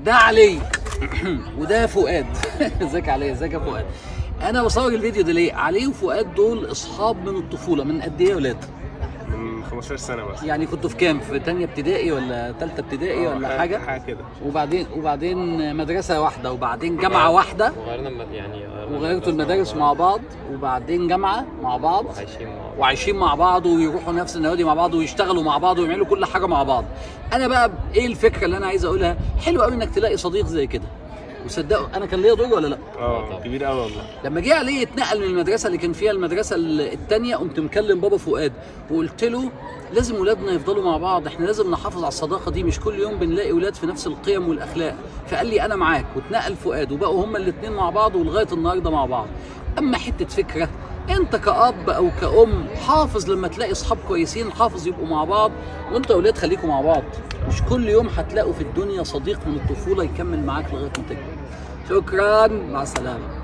ده علي وده فؤاد ازيك يا علي ازيك يا فؤاد انا بصور الفيديو ده ليه علي وفؤاد دول اصحاب من الطفوله من قد ايه يا ولاد من 15 سنه مثلا يعني كنتوا في كام في تانية ابتدائي ولا تالتة ابتدائي ولا حاجه حاجه كده وبعدين وبعدين مدرسه واحده وبعدين جامعه واحده وغيرنا الم- يعني غيرنا وغيرتوا المدارس مع بعض وبعدين جامعه مع بعض وعايشين مع بعض وعايشين مع بعض ويروحوا نفس النوادي مع بعض ويشتغلوا مع بعض ويعملوا كل حاجه مع بعض انا بقى ايه الفكره اللي انا عايز اقولها حلو قوي انك تلاقي صديق زي كده وصدقوا انا كان ليا دور ولا لا اه كبير قوي والله لما جه عليه يتنقل من المدرسه اللي كان فيها المدرسه الثانيه قمت مكلم بابا فؤاد وقلت له لازم ولادنا يفضلوا مع بعض احنا لازم نحافظ على الصداقه دي مش كل يوم بنلاقي ولاد في نفس القيم والاخلاق فقال لي انا معاك واتنقل فؤاد وبقوا هما الاثنين مع بعض ولغايه النهارده مع بعض اما حته فكره انت كاب او كأم حافظ لما تلاقي اصحاب كويسين حافظ يبقوا مع بعض وانت يا اولاد خليكم مع بعض مش كل يوم هتلاقوا في الدنيا صديق من الطفوله يكمل معاك لغايه ما تكبر شكرا مع السلامه